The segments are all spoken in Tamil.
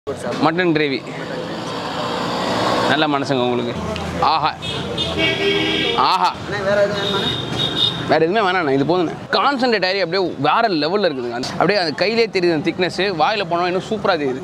மட்டன் கிரேவி நல்ல மனசுங்க உங்களுக்கு ஆஹா ஆஹா வேற எதுவும் வேணுமாண்ணே வேற எதுவுமே வேணாண்ணா இது போதுண்ணே கான்சன்ட்ரேட் ஆகி அப்படியே வேற லெவலில் இருக்குதுங்க அந்த- அப்படியே அந்த கையிலே தெரியுது அந்த திக்னஸ் வாயில் போனோம் இன்னும் சூப்பராக தெரியுது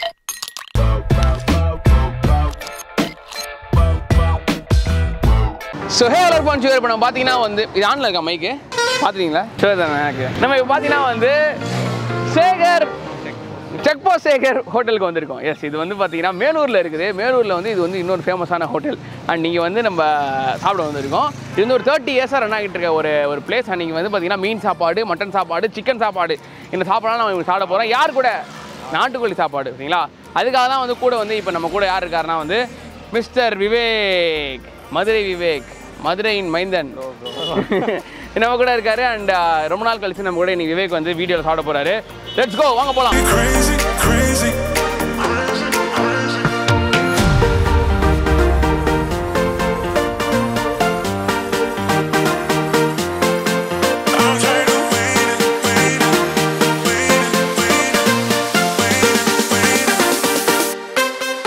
ஸோ ஹே அலர் பான் ஷுகர் இப்போ நம்ம பார்த்தீங்கன்னா வந்து இது ஆன்ல இருக்கா மைக்கு பார்த்துட்டீங்களா ஷுகர் தானே எனக்கு நம்ம இப்போ பார்த்தீங்கன்னா வந்து சேகர் செக் போஸ்ட் சேகர் ஹோட்டலுக்கு வந்திருக்கோம் எஸ் இது வந்து பார்த்தீங்கன்னா மேலூரில் இருக்குது மேலூரில் வந்து இது வந்து இன்னொரு ஃபேமஸான ஹோட்டல் அண்ட் நீங்கள் வந்து நம்ம சாப்பிட வந்திருக்கோம் இது வந்து ஒரு தேர்ட்டி இயர்ஸாக ரன் ஆகிட்டு இருக்க ஒரு ஒரு பிளேஸ் அண்ட் நீங்கள் வந்து பார்த்தீங்கன்னா மீன் சாப்பாடு மட்டன் சாப்பாடு சிக்கன் சாப்பாடு இந்த சாப்பாடெல்லாம் நம்ம இங்க சாப்பிட போகிறோம் யார் கூட நாட்டுக்கோழி சாப்பாடு சரிங்களா அதுக்காக தான் வந்து கூட வந்து இப்போ நம்ம கூட யார் இருக்காருன்னா வந்து மிஸ்டர் விவேக் மதுரை விவேக் மதுரையின் மைந்தன் நம்ம கூட இருக்காரு அண்ட் ரொம்ப நாள் கழிச்சு நம்ம கூட இன்னைக்கு விவேக் வந்து வீடியோவில் சாப்பிட போறாரு லெட்ஸ் கோ வாங்க போலாம் crazy, crazy. I'm tired of waiting, waiting, waiting, waiting, waiting, waiting.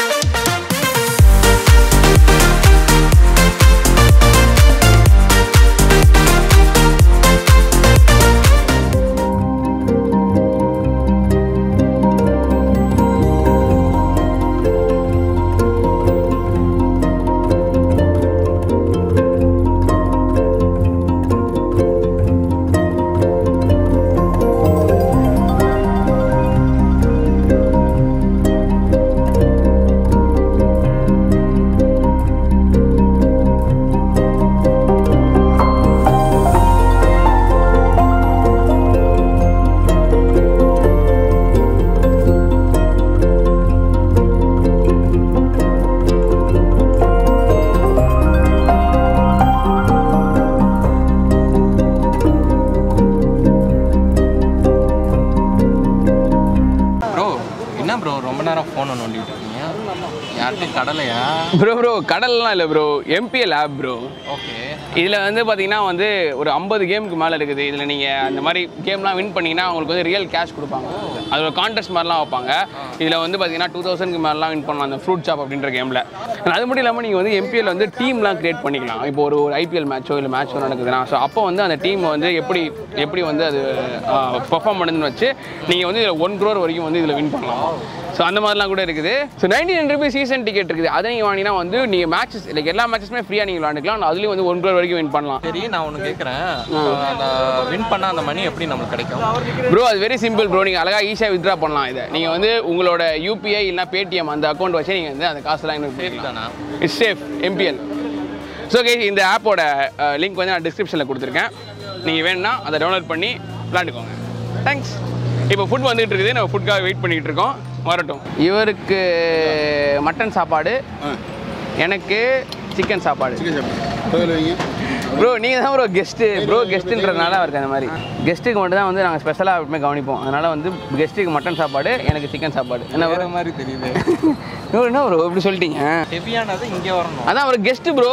Bro என்ன ப்ரோ ரொம்ப நேரம் ஃபோனை நோண்டிட்டு இருக்கீங்க யார்கிட்டையும் கடலையா ப்ரோ ப்ரோ கடல்லாம் இல்லை bro MPL app bro okay இதில் வந்து பார்த்தீங்கன்னா வந்து ஒரு ஐம்பது கேமுக்கு மேலே இருக்குது இதில் நீங்கள் அந்த மாதிரி கேம்லாம் வின் பண்ணீங்கன்னா உங்களுக்கு வந்து ரியல் கேஷ் கொடுப்பாங்க அது ஒரு கான்டெஸ்ட் மாதிரிலாம் வைப்பாங்க இதில் வந்து பார்த்தீங்கன்னா டூ தௌசண்ட்க்கு மேலாம் வின் பண்ணலாம் அந்த ஃப்ரூட் ஷாப் அப்படின்ற கேமில் அது மட்டும் இல்லாமல் நீங்கள் வந்து எம்பிஎல் வந்து டீம்லாம் கிரியேட் பண்ணிக்கலாம் இப்போ ஒரு ஒரு ஐபிஎல் மேட்சோ இல்லை மேட்சோ நடக்குதுன்னா ஸோ அப்போ வந்து அந்த டீம் வந்து எப்படி எப்படி வந்து அது பெர்ஃபார்ம் பண்ணுதுன்னு வச்சு நீங்கள் வந்து இதில் ஒன் க்ரோர் வரைக்கும் வந்து இதில் வின் பண்ணலாம் ஸோ அந்த மாதிரிலாம் கூட இருக்குது so ninety nine rupees season ticket இருக்குது அதை நீங்கள் வாங்கினா வந்து நீங்கள் மேட்சஸ் லைக் எல்லா மேட்சஸுமே ஃப்ரீயாக நீங்கள் விளாண்டுக்கலாம் அதுலேயும் வந்து ஒன் க்ரோர் வரைக்கும் வின் பண்ணலாம் சரி நான் ஒன்று கேட்குறேன் அந்த வின் பண்ண அந்த மணி எப்படி நம்மளுக்கு கிடைக்கும் ப்ரோ அது வெரி சிம்பிள் ப்ரோ நீங்கள் அழகாக ஈஸியாக வித்ட்ரா பண்ணலாம் இதை நீங்கள் வந்து உங்களோட யூபிஐ இல்லைனா பேடிஎம் அந்த அக்கௌண்ட் வச்சு நீங்கள் வந்து அந்த காசுலாம் எனக்கு சரி தானா it's safe MPL so okay இந்த ஆப்போட லிங்க் வந்து நான் டிஸ்கிரிப்ஷனில் கொடுத்துருக்கேன் நீங்கள் வேணும்னா அதை டவுன்லோட் பண்ணி விளாண்டுக்கோங்க தேங்க்ஸ் இப்போ ஃபுட் வந்துகிட்டு இருக்குது நம்ம ஃபுட்காக வெயிட் பண்ணிகிட்டு இருக்கோம் வரட்டும் இவருக்கு மட்டன் சாப்பாடு எனக்கு சிக்கன் சாப்பாடு ப்ரோ நீங்கள் தான் ப்ரோ கெஸ்ட்டு ப்ரோ கெஸ்ட்டுன்றதுனால அவருக்கு அந்த மாதிரி கெஸ்ட்டுக்கு மட்டும் தான் வந்து நாங்கள் ஸ்பெஷலாக எப்பவுமே கவனிப்போம் அதனால் வந்து கெஸ்ட்டுக்கு மட்டன் சாப்பாடு எனக்கு சிக்கன் சாப்பாடு என்ன வேற ப்ரோ மாதிரி தெரியுது ப்ரோ என்ன ப்ரோ இப்படி சொல்லிட்டீங்க ஹெவியானது இங்கே வரணும் அதான் ஒரு கெஸ்ட்டு ப்ரோ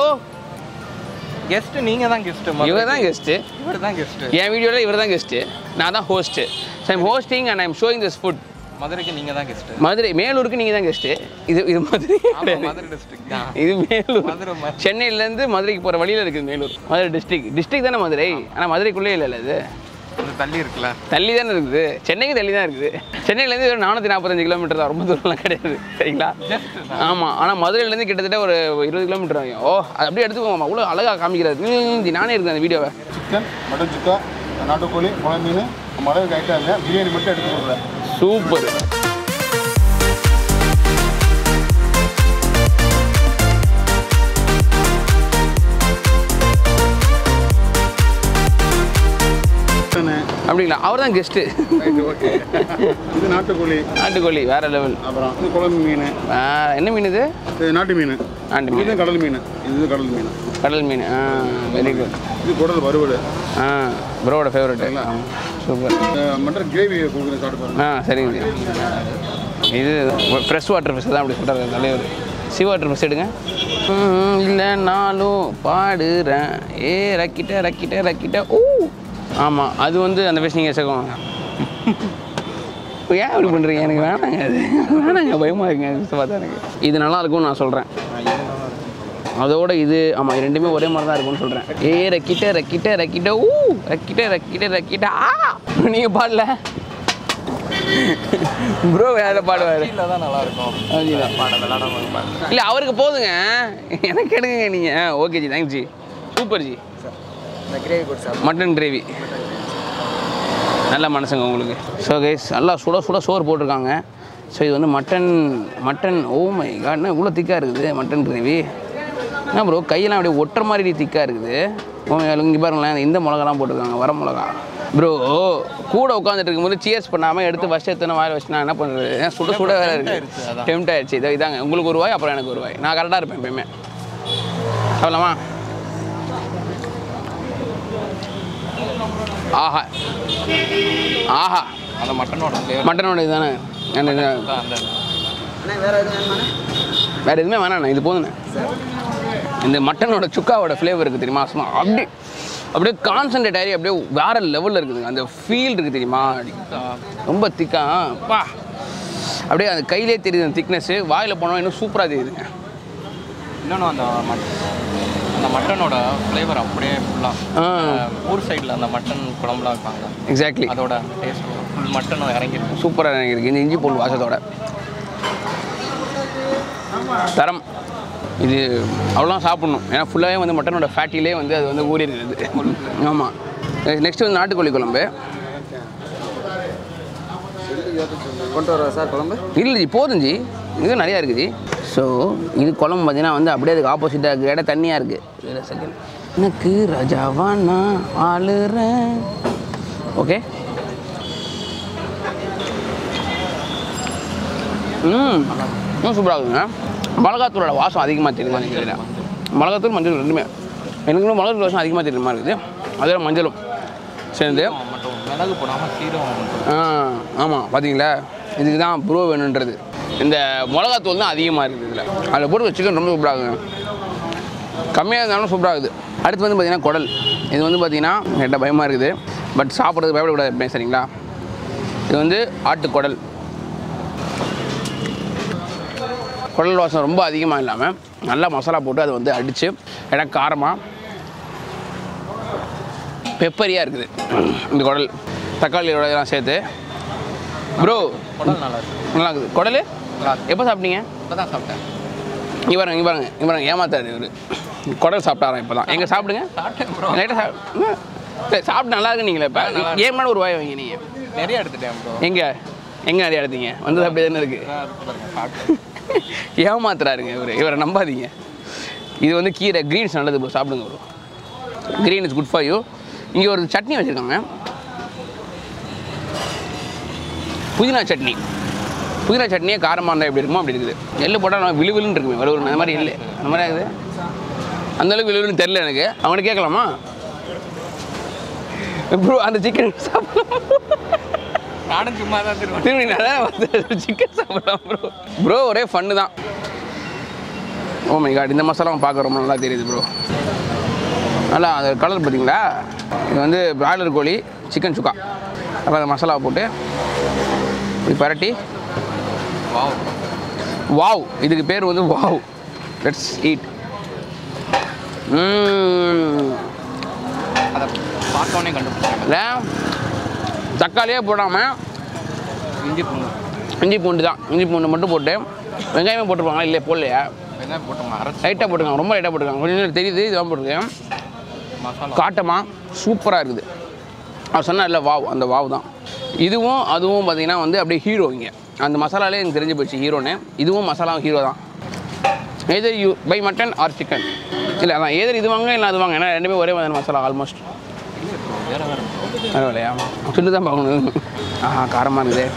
கெஸ்ட் நீங்க தான் கெஸ்ட் இவர் தான் கெஸ்ட்டு இவர் தான் கெஸ்ட் என் வீடியோவில் இவர் தான் கெஸ்ட்டு நான் தான் host so I'm hosting and I'm showing this food மதுரைக்கு நீங்க தான் கெஸ்ட் மதுரை மேலூருக்கு நீங்கள் தான் கெஸ்ட்டு இது இது மதுரை கிடையாது. மதுரை டிஸ்ட்ரிக்ட் தான் இது மேலூர் மதுரை ம- சென்னையிலேருந்து மதுரைக்கு போகிற வழியில் இருக்குது மேலூர் மதுரை டிஸ்ட்ரிக்ட் டிஸ்ட்ரிக்ட் தானே மதுரை ஆனால் மதுரைக்குள்ளே இல்லைல்ல இது அது தள்ளி இருக்குல்ல தள்ளி தானே இருக்குது சென்னைக்கு தள்ளி தான் இருக்குது சென்னையிலேருந்து ஒரு நானூற்றி நாற்பத்தஞ்சு கிலோமீட்டர் தான் ரொம்ப தூரம்லாம் கிடையாது சரிங்களா ஆமாம் ஆனால் மதுரையிலேருந்து கிட்டத்தட்ட ஒரு இருபது கிலோமீட்டர் ஆகும் ஓ அது அப்படியே எடுத்துக்கோங்க அவ்வளோ அழகாக காமிக்கிறது ம், நானே இருக்கேன் அந்த வீடியோவை சிக்கன் மட்டன் சுக்கா நாட்டுக்கோழி குழம்பு மீன் நம்ம அளவுக்கு ஐட்டாங்க பிரியாணி மட்டும் எடுத்து கொடுக்குறேன் சூப்பர் அப்படிங்களா அவர் தான் கெஸ்ட்டு ஓகே இது நாட்டுக்கோழி நாட்டுக்கோழி வேற லெவல் அப்புறம் இது குழம்பு மீன் வேற என்ன மீன் இது இது நாட்டு மீன் நாட்டு மீன் இது கடல் மீன் இது கடல் மீன் கடல் மீன் ஆ வெரி குட் இது குடல் வறுவல் ஆ ப்ரோவோட ஃபேவரட் சூப்பர் மட்டன் கிரேவி கொடுக்குறேன் சாப்பிட்டு பாருங்க ஆ சரிங்க இது ஃப்ரெஷ் வாட்டர் ஃபிஷ் தான் அப்படி சொல்கிறாரு தலைவர் சி வாட்டர் ஃபிஷ் எடுங்க ம், இல்லை நாளும் பாடுறேன் ஏ ரக்கிட்ட ரக்கிட்ட ரக்கிட்ட ஓ ஆமாம் அது வந்து அந்த ஃபிஷ் நீங்கள் சேர்க்கணும் ஏன் இப்படி பண்ணுறீங்க எனக்கு வேணாங்க அது வேணாங்க பயமாக இருக்குங்க இது பார்த்தா எனக்கு இது நல்லா இருக்கும்னு நான் சொல்கிறேன் அதோட இது ஆமாம் இது ரெண்டுமே ஒரே மாதிரி தான் இருக்கும்னு சொல்கிறேன் ஏ ரக்கிட்ட ரக்கிட்ட ரக்கிட்ட ஊ ரக்கிட்ட ரக்கிட்ட ரக்கிட்ட ஆ நீங்கள் பாடல ப்ரோ வேற பாடுவார் வீட்டில் தான் நல்லா இருக்கும் அப்படிங்களா? பாட விளாடாம பாடு இல்லை அவருக்கு போதுங்க எனக்கு எடுங்க நீங்கள் okay ji thanks ji super ji இந்த கிரேவி போட்டு சாப்பிடு மட்டன் கிரேவி நல்ல மனசுங்க உங்களுக்கு ஸோ கைஸ் நல்லா சுட சுட சோறு போட்டிருக்காங்க ஸோ இது வந்து மட்டன் மட்டன் ஓ மை காட்னா இவ்வளோ திக்காக இருக்குது மட்டன் கிரேவி என்ன ப்ரோ கையெல்லாம் அப்படியே ஒட்டுற மாதிரி திக்காக இருக்குது ஓ இங்கே பாருங்களேன் இந்த மிளகாலாம் போட்டிருக்காங்க வர மிளகா ப்ரோ கூட உட்காந்துட்டு இருக்கும்போது சியர்ஸ் பண்ணாமல் எடுத்து ஃபஸ்ட் எடுத்து வாயில் வச்சு நான் என்ன பண்ணுறது சுட சுட வேற இருக்குது டெம்ட் ஆயிடுச்சு இதோ இதாங்க உங்களுக்கு ஒரு வாய் அப்புறம் எனக்கு ஒரு வாய் நான் கரெக்டாக இருப்பேன் எப்பயுமே அவ்வளோமா ஆஹா ஆஹா அந்த மட்டனோட ஃப்ளேவர் மட்டனோட இதுதானே அந்த இது- அந்த அண்ணா வேற எதுவும் வேணுமாண்ணே வேறு எதுவுமே வேணாண்ணே இது போதுண்ணே இந்த மட்டனோட சுக்காவோட ஃப்ளேவர் இருக்குது தெரியுமா சும்மா அப்படி அப்படியே கான்சன்ட்ரேட் ஆகி அப்படியே வேற லெவலில் இருக்குதுங்க அந்த ஃபீல் இருக்குது தெரியுமா ரொம்ப திக்கா பா அப்படியே அந்த கையிலே தெரியுது அந்த திக்னஸ்ஸு வாயில் போனால் இன்னும் சூப்பராக தெரியுதுங்க இன்னொன்று அந்த மட் அந்த மட்டனோட ஃப்ளேவர் அப்படியே ஃபுல்லாக ஆ ஊர் சைடில் அந்த மட்டன் குழம்புலாம் வைப்பாங்க எக்ஸாக்ட்லி அதோட டேஸ்ட் ஃபுல் மட்டனும் இறங்கிருக்கும் சூப்பராக இருக்குது இந்த இஞ்சி பூண்டு வாசத்தோட தரம் இது அவ்வளோதான் சாப்பிட்ணும் ஏன்னா ஃபுல்லாகவே வந்து மட்டனோட ஃபேட்டிலே வந்து அது வந்து ஊறி இருக்குது ஆமாம் நெக்ஸ்ட் வந்து நாட்டுக்கோழி குழம்பு கொண்டு வரவா சார் குழம்பு இல்லை ஜி போதும் ஜி இது நிறையா இருக்குது ஜி ஸோ இது குழம்பு பார்த்தீங்கன்னா வந்து அப்படியே அதுக்கு ஆப்போசிட்டாக இருக்குது இடம் தண்ணியாக இருக்குது செகண்ட் எனக்கு ரஜாவா நான் ஆளுறேன் ஓகே ம் இன்னும் சூப்பராக இருக்குங்க மிளகாத்தூளோட வாசம் அதிகமாக தெரியுது எனக்கு தெரியல மிளகாத்தூள் மஞ்சள் ரெண்டுமே எனக்கு இன்னும் மிளகாத்தூள் வாசம் அதிகமாக தெரியுற மாதிரி இருக்குது அதே மஞ்சளும் சேர்ந்து மட்டும் மிளகு போடாமல் சீரகம் மட்டும் ஆ ஆமாம் பார்த்தீங்களா இதுக்கு தான் ப்ரோ வேணுன்றது இந்த மிளகாத்தூள் தான் அதிகமாக இருக்குது இதில் அதில் போட்டு சிக்கன் ரொம்ப சூப்பராக இருக்குங்க கம்மியாக இருந்தாலும் சூப்பராக இருக்குது அடுத்து வந்து பார்த்தீங்கன்னா குடல் இது வந்து பார்த்தீங்கன்னா என்கிட்ட பயமாக இருக்குது பட் சாப்பிட்றது பயப்படக்கூடாது எப்பவுமே சரிங்களா இது வந்து ஆட்டு குடல் குடல் வாசம் ரொம்ப அதிகமாக இல்லாமல் நல்லா மசாலா போட்டு அதை வந்து அடித்து இடம் காரமாக பெப்பரியாக இருக்குது இந்த குடல் தக்காளியோட இதெல்லாம் சேர்த்து ப்ரோ குடல் நல்லா இருக்கு நல்லா இருக்குது குடல் எப்போ சாப்பிட்டீங்க இப்போ தான் சாப்பிட்டேன் இங்கே பாருங்க இங்கே பாருங்க இங்கே பாருங்க ஏமாத்தாரு இவர் குடல் சாப்பிட்டாராம் இப்போ தான் எங்கே சாப்பிடுங்க சாப்பிட்டேன் ப்ரோ லைட்டாக சாப்பிட்டு சரி சாப்பிட்டு நல்லா இருக்கு நீங்களே இப்போ ஏன் மேலே ஒரு வாய் வைங்க நீங்கள் நிறைய எடுத்துட்டேன் ப்ரோ எங்கே எங்கே நிறைய எடுத்தீங்க வந்தது அப்படியே தானே இருக்குது சாப்பிட்டேன் ஏமாத்துறாருங்க இவர் இவரை நம்பாதீங்க இது வந்து கீரை க்ரீன்ஸ் நல்லது ப்ரோ சாப்பிடுங்க bro green is good for you இங்கே ஒரு சட்னி வச்சுருக்காங்க புதினா சட்னி புதினா சட்னியே காரமாக இருந்தால் எப்படி இருக்குமோ அப்படி இருக்குது எள்ளு போட்டால் நான் விழுவிலுன்னு இருக்குமே வலுவிலுன்னு அந்த மாதிரி இல்லை அந்த மாதிரி ஆகுது அந்த அளவுக்கு விழுவிலுன்னு தெரில எனக்கு அவனுக்கு கேட்கலாமா ப்ரோ அந்த சிக்கன் சாப்பிடலாம் நானும் சும்மா தான் திரும்ப திரும்பி நல்லா வந்து சிக்கன் சாப்பிடலாம் ப்ரோ ப்ரோ ஒரே ஃபன்னு தான் ஓ மை காட் இந்த மசாலாவும் பார்க்க ரொம்ப நல்லா தெரியுது ப்ரோ நல்லா அந்த கலர் பார்த்தீங்களா இது வந்து பிராய்லர் கோழி சிக்கன் சுக்கா அப்புறம் அந்த மசாலா போட்டு இப்படி பரட்டி வாவ் வாவ் இதுக்கு பேர் வந்து வாவ் லெட்ஸ் ஈட் அதை பார்த்தோன்னே கண்டுபிடிச்சாங்க இல்லை தக்காளியே போடாமல் இஞ்சி பூண்டு இஞ்சி பூண்டு தான் இஞ்சி பூண்டு மட்டும் போட்டு வெங்காயமே போட்டுருப்பாங்களா இல்லை போடலையா வெங்காயம் போட்டோம் அரைச்சி லைட்டாக போட்டுருக்காங்க ரொம்ப லைட்டாக போட்டுருக்காங்க கொஞ்சம் நேரம் தெரியுது இதெல்லாம் போட்டிருக்கேன் மசாலா காட்டமாக சூப்பராக இருக்குது அவர் சொன்னார் இல்லை வாவ் அந்த வாவ் தான் இதுவும் அதுவும் பார்த்தீங்கன்னா வந்து அப்படியே ஹீரோ இங்கே அந்த மசாலாலே எனக்கு தெரிஞ்சு போச்சு ஹீரோன்னு இதுவும் மசாலாவும் ஹீரோ தான் either you buy mutton or chicken இல்லை அதான் எதர் இது வாங்க இல்லை அது வாங்க ஏன்னா ரெண்டுமே ஒரே மாதிரி மசாலா ஆல்மோஸ்ட் வேற வேற பரவாயில்லையா சொல்லி தான் பார்க்கணும் ஆஹா காரமாக இருக்குது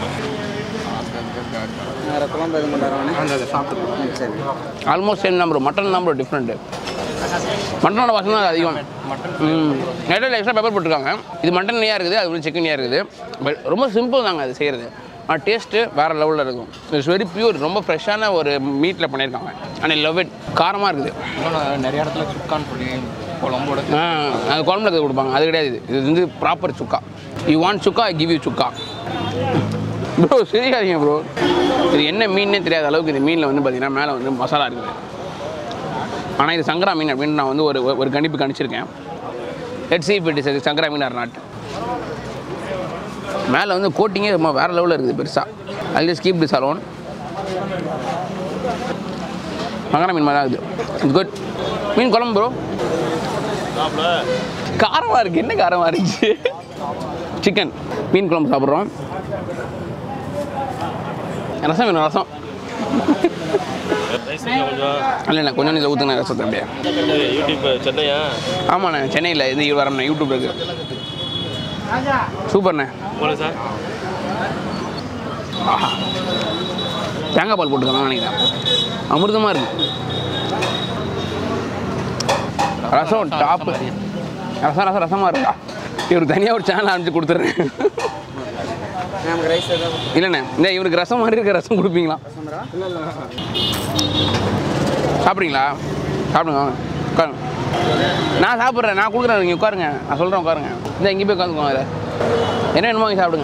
வேறு குழம்பு எதுவும் கொண்டாடுவானே அந்த சாப்பிட்டு சரி almost same number mutton number different மட்டனோட வாசனை தான் அதிகம் மட்டன் ம் இடையில எக்ஸ்ட்ரா பெப்பர் போட்டிருக்காங்க இது மட்டன்லையாக இருக்குது அது வந்து சிக்கன்லையாக இருக்குது பட் ரொம்ப சிம்பிள் தாங்க அது செய்கிறது ஆனால் டேஸ்ட்டு வேறு லெவலில் இருக்கும் இட்ஸ் வெரி பியூர் ரொம்ப ஃப்ரெஷ்ஷான ஒரு மீட்டில் பண்ணியிருக்காங்க அண்ட் ஐ லவ் இட் காரமாக இருக்குது இன்னொன்று நிறைய இடத்துல சுக்கான்னு சொல்லி குழம்போட ஆ அது குழம்புல இருக்கிறது கொடுப்பாங்க அது கிடையாது இது இது வந்து proper chukka you want chukka I give you chukka bro சிரிக்காதீங்க ப்ரோ இது என்ன மீன்னே தெரியாத அளவுக்கு இந்த மீனில் வந்து பார்த்தீங்கன்னா மேலே வந்து மசாலா இருக்குது ஆனால் இது சங்கரா மீன் அப்படின்னு நான் வந்து ஒரு ஒரு கணிப்பு கணிச்சிருக்கேன் let see it is sankara meen or not மேலே வந்து கோட்டிங்கே ரொம்ப வேறு லெவலில் இருக்குது பெருசாக I just keep this alone சங்கரா மீன் மாதிரி தான் இருக்குது இட்ஸ் குட் மீன் குழம்பு ப்ரோ காரமாக இருக்குது என்ன காரமாக இருந்துச்சு சிக்கன் மீன் குழம்பு சாப்பிட்றோம் ரசம் வேணும் ரசம் இல்லைண்ணா கொஞ்சம் இதில் ஊற்றுங்க ரசத்தை அப்படியே யூடியூப் சென்னையா ஆமாண்ணே சென்னையில் இது வரண்ணே யூடியூப் இருக்கு சூப்பர்ண்ணே போல சார் ஆஹா தேங்காய் பால் போட்டுக்கலாம் நினைக்கிறேன் அமிர்தமாக இருக்கு ரசம் டாப்பு ரசம் ரசம் ரசமாக இருக்கா இவருக்கு தனியாக ஒரு சேனல் அனுப்பிச்சு கொடுத்துட்றேன் நமக்கு ரைஸ் ஏதாவது இல்லைண்ணே இந்த இவருக்கு ரசம் மாதிரி இருக்க ரசம் கொடுப்பீங்களா சாப்பிட்றீங்களா சாப்பிடுங்க வாங்க உட்காருங்க நான் சாப்பிட்றேன் நான் கொடுக்குறேன் நீங்கள் உட்காருங்க நான் சொல்கிறேன் உட்காருங்க இந்த இங்கே போய் உட்காந்துக்கோங்க அதில் என்ன வேணுமோ வாங்கி சாப்பிடுங்க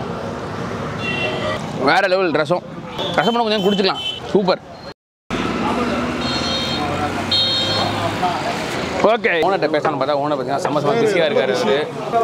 வேறு லெவல் ரசம் ரசம் பண்ண கொஞ்சம் குடிச்சிக்கலாம் சூப்பர் ஓகே ஓனர்கிட்ட பேசலாம்னு பார்த்தா ஓனர் பார்த்தீங்கன்னா செம்ம செம்ம பிஸியாக இருக்காரு அவரு.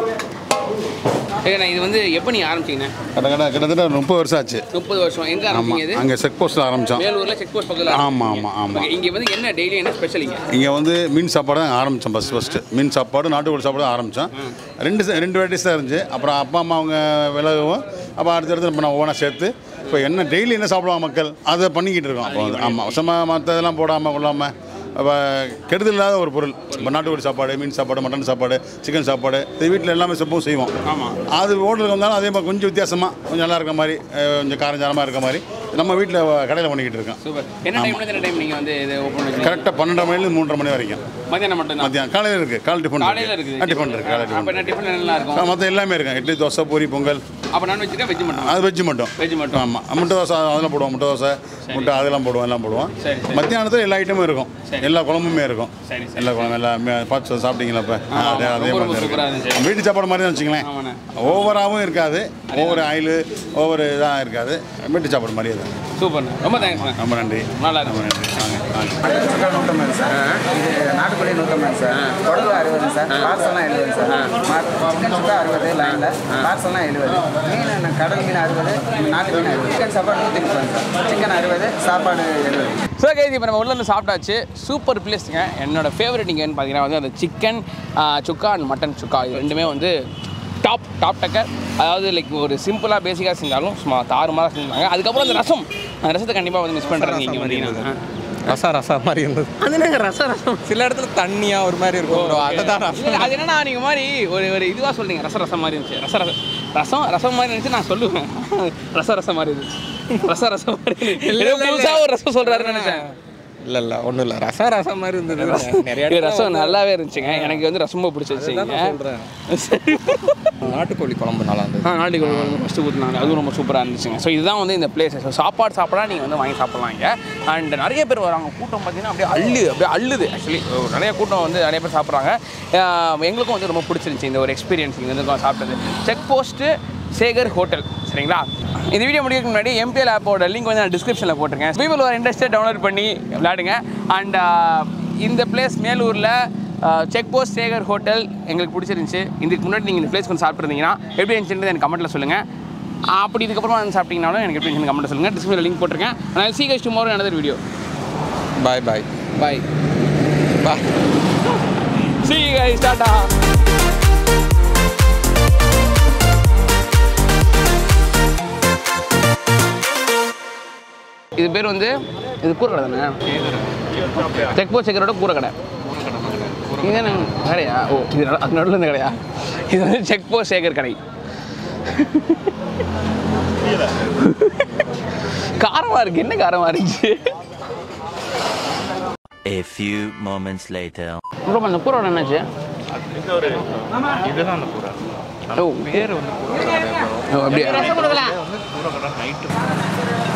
ஏங்கண்ணா இது வந்து எப்போ நீங்கள் ஆரம்பிச்சீங்கண்ணே கிட்ட கிட்டத்தட்ட முப்பது வருஷம் ஆச்சு முப்பது வருஷம் எங்கே ஆமாம் ஆரம்பிச்சீங்க இது அங்கே செக் போஸ்ட்டில் ஆரம்பித்தோம் வேலூரில் செக் போஸ்ட் பக்கத்தில் ஆமாம் ஆமாம் ஆமாம் இங்கே வந்து என்ன டெய்லி என்ன ஸ்பெஷல் இங்கே இங்கே வந்து மீன் சாப்பாடு தான் ஆரம்பித்தோம் ஃபஸ்ட் ஃபஸ்ட்டு மீன் சாப்பாடு நாட்டுக்கோழி சாப்பாடு ஆரம்பித்தோம் ரெண்டு se- ரெண்டு வெரைட்டிஸ் தான் இருந்துச்சு அப்புறம் அப்பா அம்மா அவங்க விலகவும் அப்போ அடுத்தடுத்து இப்போ நான் ஓனாக சேர்த்து இப்போ என்ன டெய்லி என்ன சாப்பிடுவாங்க மக்கள் அதை பண்ணிக்கிட்டு இருக்கோம் அப்போ வந்து ஆமாம் சும்மா மற்ற இதெல்லாம் போடாமல் கொள்ளாமல் அப்போ கெடுதல் இல்லாத ஒரு பொருள் இப்போ நாட்டுக்கோழி சாப்பாடு மீன் சாப்பாடு மட்டன் சாப்பாடு சிக்கன் சாப்பாடு இது வீட்டில் எல்லாமே எப்பவும் செய்வோம் ஆமாம் அது ஹோட்டலுக்கு வந்தாலும் அதே மாதிரி கொஞ்சம் வித்தியாசமாக கொஞ்சம் நல்லா இருக்க மாதிரி அஹ் கொஞ்சம் காரஞ்சாரமாக இருக்க மாதிரி நம்ம வீட்டில் கடையில் பண்ணிக்கிட்டு இருக்கோம் சூப்பர் என்ன டைம்ல என்ன டைம் நீங்கள் வந்து இது ஓப்பன் பண்ணி கரெக்டாக பன்னெண்டரை மணிலேருந்து மூன்றரை மணி வரைக்கும் மதியானம் மட்டும்தான் மத்தியானம் காலையில் இருக்குது காலை டிஃபன் காலையில் இருக்குது டிஃபன் இருக்குது காலை அப்போ டிஃபன் என்ன டிஃபன் என்னெல்லாம் இருக்கும் மற்ற எல்லாமே இருக்கும் இட்லி தோசை பூரி பொங்கல் அப்போ நான் வச்சுருக்கேன் வெஜ் மட்டும் அது வெஜ்ஜு மட்டும் வெஜ் மட்டும் ஆமாம் முட்டை தோசை அதெல்லாம் போடுவோம் முட்டை தோசை முட்டை அதெல்லாம் போடுவோம் எல்லாம் போடுவோம் சரி, சரி. மத்தியானத்தில் எல்லா ஐட்டமும் இருக்கும் எல்லா குழம்புமே இருக்கும் சரி, சரி, எல்லா குழம்பு எல்லாமே பார்த்து சாப்பிட்டீங்களா இப்போ ஆமா, அதே அதே ரொம்ப, ரொம்ப மாதிரி சூப்பரா இருக்கும் இருந்துச்சு. வீட்டு சாப்பாடு மாதிரி தான் வச்சுங்களேன் ஆமாண்ணே ஓவராகவும் இருக்காது ஒவ்வொரு ஆயில் ஒவ்வொரு இதாக இருக்காது வீட்டு சாப்பாடு மாதிரியே தான் சூப்பர்ண்ணே ரொம்ப தேங்க்ஸ்ண்ணே ரொம்ப நன்றி நல்லா ரொம்ப இருக்கும் நன்றி வாங்க வாங்க சுக்கா நூற்றம்பது சார் இது நாட்டுக்கோழி நூற்றம்பது சார் குடல் அறுபது சார் பார்சல்லாம் எழுபது சார் சிக்கன் சுக்கா அறுபது லைனில் பார்சல்லாம் எழுபது மீன் கடல் மீன் அறுபது நாட்டு மீன் அறுபது சிக்கன் சாப்பாடு நூற்றி முப்பது சார் சிக்கன் அறுபது சாப்பாடு எழுபது ஸோ கேஸ் இப்போ நம்ம உள்ள வந்து சாப்பிட்டாச்சு சூப்பர் பிளேஸுங்க என்னோட ஃபேவரட் இங்கேன்னு பார்த்தீங்கன்னா வந்து அந்த chicken chukka and mutton chukka இது ரெண்டுமே வந்து டாப் டாப் டக்கர் அதாவது லைக் ஒரு சிம்பிளாக பேசிக்காக செஞ்சாலும் சும்மா தாறுமாறாக செஞ்சாங்க அதுக்கப்புறம் அந்த ரசம் அந்த ரசத்தை கண்டிப்பாக வந்து மிஸ் பண்ணுறாங்க இங்கே வந்தீங்கன்னா ரசம் ரசம் மாதிரி இருந்தது அது என்னங்க ரசம் ரசம் சில இடத்துல தண்ணியா ஒரு மாதிரி இருக்கும் bro. அதுதான் ரசம் இல்ல, அது என்னன்னா நீங்க மாதிரி ஒரு ஒரு இதுவா சொல்றீங்க ரச ரசம் மாதிரி இருந்துச்சு ரச ரசம் ரசம் ரசம் மாதிரி இருந்துச்சு நான் சொல்லுவேன் ரச ரசம் மாதிரி இருந்துச்சு ரச ரசம் மாதிரி இருந்துச்சு. இல்ல, ஏதோ இல்ல, இல்ல. புதுசா ஒரு ரசம் சொல்றாருன்னு நினைச்சேன் இல்ல இல்ல ஒண்ணும் இல்ல ரசம் ரசம் மாதிரி இருந்தது நிறைய இது இடத்துல ரசம் வந்து- நல்லாவே இருந்துச்சுங்க எனக்கு வந்து ரசம் ரொம்ப பிடிச்சிருச்சுங்க அதுதான் நான் சொல்றேன். நாட்டுக்கோழி குழம்பு நல்லா இருந்தது ஆ நாட்டுக்கோழி குழம்பு ஃபஸ்ட்டு ஊற்றினாங்க அதுவும் ரொம்ப சூப்பராக இருந்துச்சுங்க ஸோ இதுதான் வந்து இந்த பிளேஸ் ஸோ சாப்பாடு சாப்பிடா நீங்கள் வந்து வாங்கி சாப்பிட்லாம் இங்கே அண்ட் நிறைய பேர் வராங்க கூட்டம் பார்த்தீங்கன்னா அப்படியே அள்ளு அப்படியே அள்ளுது ஆக்சுவலி நிறைய கூட்டம் வந்து நிறைய பேர் சாப்பிட்றாங்க எங்களுக்கும் வந்து ரொம்ப பிடிச்சிருந்துச்சி இந்த ஒரு எக்ஸ்பீரியன்ஸ் இங்கே வந்து சாப்பிட்டது செக் போஸ்ட்டு சேகர் ஹோட்டல் சரிங்களா இந்த வீடியோ முடிக்கிறதுக்கு முன்னாடி எம்பிஎல் ஆப்போட லிங்க் வந்து நான் டிஸ்கிரிப்ஷனில் போட்டிருக்கேன் பீப்புள் ஒரு இன்ட்ரெஸ்ட்டை டவுன்லோட் பண்ணி விளையாடுங்க அண்ட் இந்த பிளேஸ் மேலூரில் செக் போஸ்ட் சேகர் ஹோட்டல் எங்களுக்கு பிடிச்சிருந்துச்சு இதுக்கு முன்னாடி நீங்கள் இந்த பிளேஸ் கொஞ்சம் சாப்பிட்ருந்தீங்கன்னா எப்படி இருந்துச்சுன்றது எனக்கு கமெண்ட்டில் சொல்லுங்கள் அப்படி இதுக்கப்புறமா வந்து சாப்பிட்டீங்கனாலும் எனக்கு எப்படி இருந்துச்சு கமெண்ட்டில் சொல்லுங்கள் டிஸ்கிரிப்ஷனில் லிங்க் போட்டிருக்கேன் நான் see guess tomorrow another video bye bye bye bye see guys டாடா இது பேர் வந்து இது கூரை கடை தானே செக் போஸ்ட் செக்கரோட கூரை கடை இது என்ன கடையா ஓ இது நடு- அது நடுவில் இருந்த கடையா இது வந்து செக் போஸ்ட் சேகர் கடை காரமா இருக்கு என்ன காரமா இருந்துச்சு A few moments later. Bro அந்த கூரோட என்னாச்சு இதுதான் அந்த பூரா ஓ பேர் வந்து ஓ அப்படியா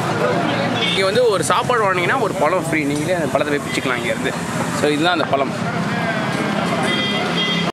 இங்கே வந்து ஒரு சாப்பாடு வாங்கினீங்கன்னா ஒரு பழம் ஃப்ரீ நீங்களே அந்த பழத்தை போய் பிச்சுக்கலாம் இங்கேருந்து ஸோ இதுதான் அந்த பழம்